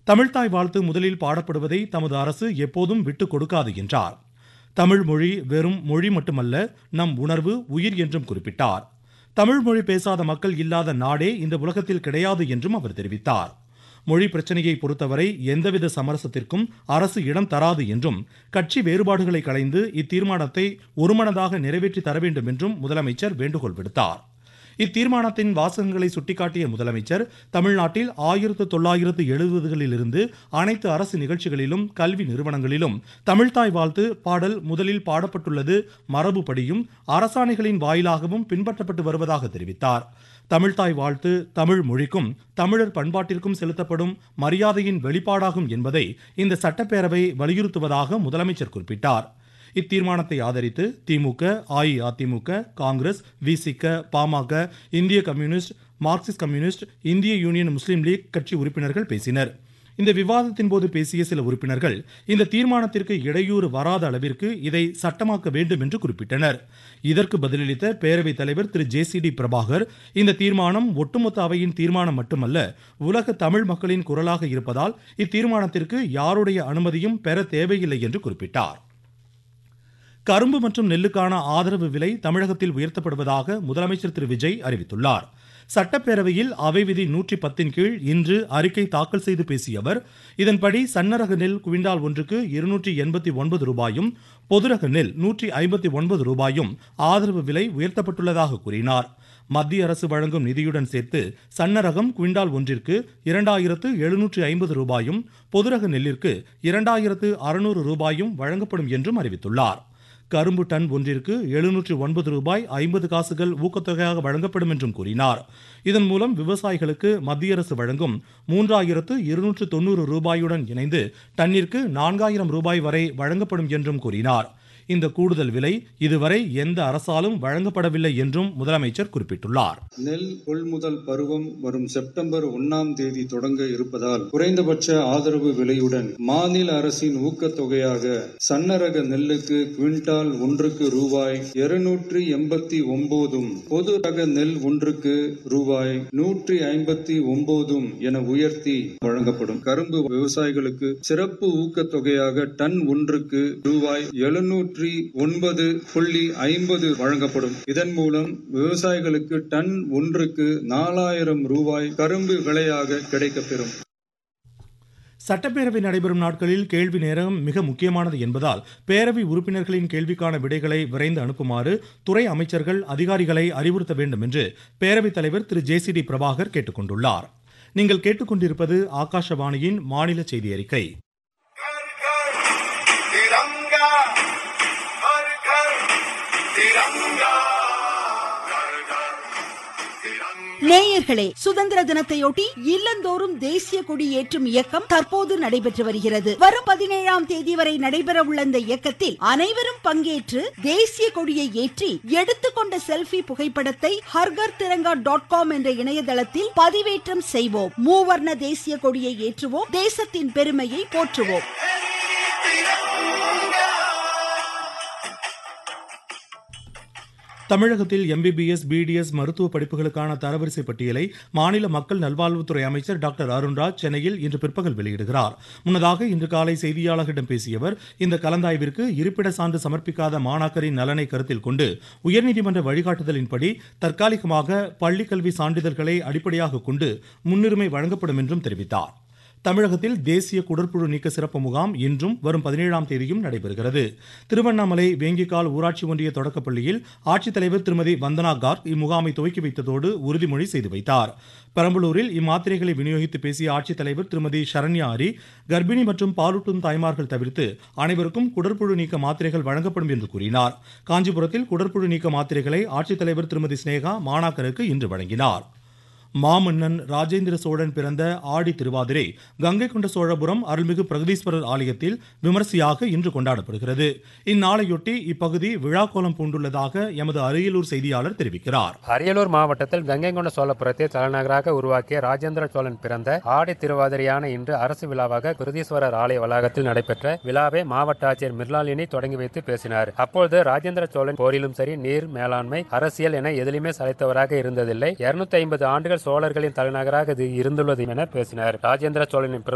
தமிழ்தாய் வாழ்த்து முதலில் பாடப்படுவதை தமது அரசு எப்போதும் விட்டுக் கொடுக்காது என்றார் தமிழ் மொழி வெறும் மொழி மட்டுமல்ல நம் உணர்வு உயிர் என்றும் குறிப்பிட்டார் தமிழ் மொழி பேசாத மக்கள் இல்லாத நாடே இந்த உலகத்தில் கிடையாது என்றும் அவர் தெரிவித்தார் மொழி பிரச்சனையை பொறுத்தவரை எந்தவித சமரசத்திற்கும் அரசு இடம் தராது என்றும் கட்சி வேறுபாடுகளை களைந்து இத்தீர்மானத்தை ஒருமனதாக நிறைவேற்றி தர வேண்டும் என்றும் முதலமைச்சர் வேண்டுகோள் விடுத்தார் இத்தீர்மானத்தின் வாசகங்களை சுட்டிக்காட்டிய முதலமைச்சர் தமிழ்நாட்டில் ஆயிரத்து தொள்ளாயிரத்து எழுபதுகளிலிருந்து அனைத்து அரசு நிகழ்ச்சிகளிலும் கல்வி நிறுவனங்களிலும் தமிழ்தாய் வாழ்த்து பாடல் முதலில் பாடப்பட்டுள்ளது மரபுப்படியும் அரசாணைகளின் வாயிலாகவும் பின்பற்றப்பட்டு வருவதாக தெரிவித்தார் தமிழ்தாய் வாழ்த்து தமிழ் மொழிக்கும் தமிழர் பண்பாட்டிற்கும் செலுத்தப்படும் மரியாதையின் வெளிப்பாடாகும் என்பதை இந்த சட்டப்பேரவை வலியுறுத்துவதாக முதலமைச்சர் குறிப்பிட்டார் இத்தீர்மானத்தை ஆதரித்து திமுக அஇஅதிமுக காங்கிரஸ் விசிக பாமக இந்திய கம்யூனிஸ்ட் மார்க்சிஸ்ட் கம்யூனிஸ்ட் இந்திய யூனியன் முஸ்லீம் லீக் கட்சி உறுப்பினர்கள் பேசினர் இந்த விவாதத்தின் போது பேசிய சில உறுப்பினர்கள் இந்த தீர்மானத்திற்கு இடையூறு வராத அளவிற்கு இதை சட்டமாக்க வேண்டும் என்று குறிப்பிட்டனர் இதற்கு பதிலளித்த பேரவைத் தலைவர் Thiru J C D Prabhakar இந்த தீர்மானம் ஒட்டுமொத்த அவையின் தீர்மானம் மட்டுமல்ல உலக தமிழ் மக்களின் குரலாக இருப்பதால் இத்தீர்மானத்திற்கு யாருடைய அனுமதியும் பெற தேவையில்லை என்று குறிப்பிட்டார் கரும்பு மற்றும் நெல்லுக்கான ஆதரவு விலை தமிழகத்தில் உயர்த்தப்படுவதாக முதலமைச்சர் திரு விஜய் அறிவித்துள்ளார் சட்டப்பேரவையில் அவை விதி நூற்றி பத்தின் கீழ் இன்று அறிக்கை தாக்கல் செய்து பேசிய அவர் இதன்படி சன்னரக நெல் குவிண்டால் ஒன்றுக்கு இருநூற்றி எண்பத்தி ஒன்பது ரூபாயும் பொதுரக நெல் நூற்றி ஐம்பத்தி ஒன்பது ரூபாயும் ஆதரவு விலை உயர்த்தப்பட்டுள்ளதாக கூறினார் மத்திய அரசு வழங்கும் நிதியுடன் சேர்த்து சன்னரகம் குவிண்டால் ஒன்றிற்கு இரண்டாயிரத்து எழுநூற்று ஐம்பது ரூபாயும் பொதுரக நெல்லிற்கு இரண்டாயிரத்து அறுநூறு ரூபாயும் வழங்கப்படும் என்றும் அறிவித்துள்ளார் கரும்பு டன் ஒன்றிற்கு எழுநூற்று ஒன்பது ரூபாய் ஐம்பது காசுகள் ஊக்கத்தொகையாக வழங்கப்படும் என்றும் கூறினார் இதன் மூலம் விவசாயிகளுக்கு மத்திய அரசு வழங்கும் மூன்றாயிரத்து இருநூற்று தொண்ணூறு ரூபாயுடன் இணைந்து டன்னிற்கு நான்காயிரம் ரூபாய் வரை வழங்கப்படும் என்றும் கூறினார் இந்த கூடுதல் விலை இதுவரை எந்த அரசாலும் வழங்கப்படவில்லை என்றும் முதலமைச்சர் குறிப்பிட்டுள்ளார் நெல் கொள்முதல் பருவம் வரும் செப்டம்பர் ஒன்னாம் தேதி தொடங்க இருப்பதால் குறைந்தபட்ச ஆதரவு விலையுடன் மாநில அரசின் ஊக்கத்தொகையாக சன்னரக நெல்லுக்கு குவிண்டால் ஒன்றுக்கு ரூபாய் இருநூற்றி எண்பத்தி ஒன்பதும் பொது ரக நெல் ஒன்றுக்கு ரூபாய் நூற்றி ஐம்பத்தி ஒன்பதும் என உயர்த்தி வழங்கப்படும் கரும்பு விவசாயிகளுக்கு சிறப்பு ஊக்கத்தொகையாக டன் ஒன்றுக்கு ரூபாய் எழுநூற்றி ஒன்பது புள்ளி ஐம்பது வழங்கப்படும் இதன் மூலம் விவசாயிகளுக்கு டன் ஒன்றுக்கு நாலாயிரம் ரூபாய் கரும்பு விலையாக கிடைக்கப்பெறும் சட்டப்பேரவை நடைபெறும் நாட்களில் கேள்வி நேரம் மிக முக்கியமானது என்பதால் பேரவை உறுப்பினர்களின் கேள்விக்கான விடைகளை விரைந்து அனுப்புமாறு துறை அமைச்சர்கள் அதிகாரிகளை அறிவுறுத்த வேண்டும் என்று பேரவைத் தலைவர் Thiru J C D Prabhakar கேட்டுக்கொண்டுள்ளார் நீங்கள் கேட்டுக்கொண்டிருப்பது ஆகாஷவாணியின் மாநில செய்தி அறிக்கை तिरंगा हर घर तिरंगा घर घर तिरंगा நேயர்களே சுதந்திர தினத்தையொட்டி இல்லந்தோறும் தேசிய கொடி ஏற்றும் இயக்கம் தற்போது நடைபெற்று வருகிறது வரும் பதினேழாம் தேதி வரை நடைபெற உள்ள இந்த இயக்கத்தில் அனைவரும் பங்கேற்று தேசிய கொடியை ஏற்றி எடுத்துக்கொண்ட செல்ஃபி புகைப்படத்தை ஹர்கர் திரங்கா டாட் காம் என்ற இணையதளத்தில் பதிவேற்றம் செய்வோம் மூவர்ண தேசிய கொடியை ஏற்றுவோம் தேசத்தின் பெருமையை போற்றுவோம் தமிழகத்தில் எம்பிபிஎஸ் பிடிஎஸ் மருத்துவ படிப்புகளுக்கான தரவரிசை பட்டியலை மாநில மக்கள் நல்வாழ்வுத்துறை அமைச்சர் டாக்டர் அருண்ராஜ் சென்னையில் இன்று பிற்பகல் வெளியிடுகிறார் முன்னதாக இன்று காலை செய்தியாளர்களிடம் பேசிய அவர் இந்த கலந்தாய்விற்கு இருப்பிட சான்று சமர்ப்பிக்காத மாணாக்கரின் நலனை கருத்தில் கொண்டு உயர்நீதிமன்ற வழிகாட்டுதலின்படி தற்காலிகமாக பள்ளிக்கல்வி சான்றிதழ்களை அடிப்படையாக கொண்டு முன்னுரிமை வழங்கப்படும் என்றும் தெரிவித்தார் தமிழகத்தில் தேசிய குடற்புழு நீக்க சிறப்பு முகாம் இன்றும் வரும் பதினேழாம் தேதியும் நடைபெறுகிறது திருவண்ணாமலை வேங்கிக்கால் ஊராட்சி ஒன்றிய தொடக்கப்பள்ளியில் ஆட்சித்தலைவர் திருமதி வந்தனா கார்க் இம்முகாமை துவக்கி வைத்ததோடு உறுதிமொழி செய்து வைத்தார் பெரம்பலூரில் இம்மாத்திரைகளை விநியோகித்து பேசிய ஆட்சித்தலைவர் திருமதி சரண்யா அரி கர்ப்பிணி மற்றும் பாலூட்டும் தாய்மார்கள் தவிர்த்து அனைவருக்கும் குடற்புழு நீக்க மாத்திரைகள் வழங்கப்படும் என்று கூறினார் காஞ்சிபுரத்தில் குடற்புழு நீக்க மாத்திரைகளை ஆட்சித்தலைவர் திருமதி ஸ்னேகா மாணாக்கருக்கு இன்று வழங்கினார் மாமன்னன் ராஜேந்திர சோழன் பிறந்த ஆடி திருவாதிரை கங்கை கொண்ட சோழபுரம் அருள்மிகு பிரகதீஸ்வரர் ஆலயத்தில் விமரிசையாக இன்று கொண்டாடப்படுகிறது இந்நாளையொட்டி இப்பகுதி விழாக்கோலம் பூண்டுள்ளதாக எமது அரியலூர் செய்தியாளர் தெரிவிக்கிறார் அரியலூர் மாவட்டத்தில் கங்கை கொண்ட சோழபுரத்தை தலைநகராக உருவாக்கிய ராஜேந்திர சோழன் பிறந்த ஆடி திருவாதிரையான இன்று அரசு விழாவாக பிரதீஸ்வரர் ஆலய வளாகத்தில் நடைபெற்ற விழாவை மாவட்ட ஆட்சியர் மிர்லாலினி தொடங்கி வைத்து பேசினார் அப்பொழுது ராஜேந்திர சோழன் போரிலும் சரி நீர் மேலாண்மை அரசியல் என எதிலுமே சளைத்தவராக இருந்ததில்லை இருநூத்தி ஐம்பது ஆண்டுகள் சோழர்களின் தலைநகராக இது இருந்துள்ளது என பேசினார் ராஜேந்திர சோழனின்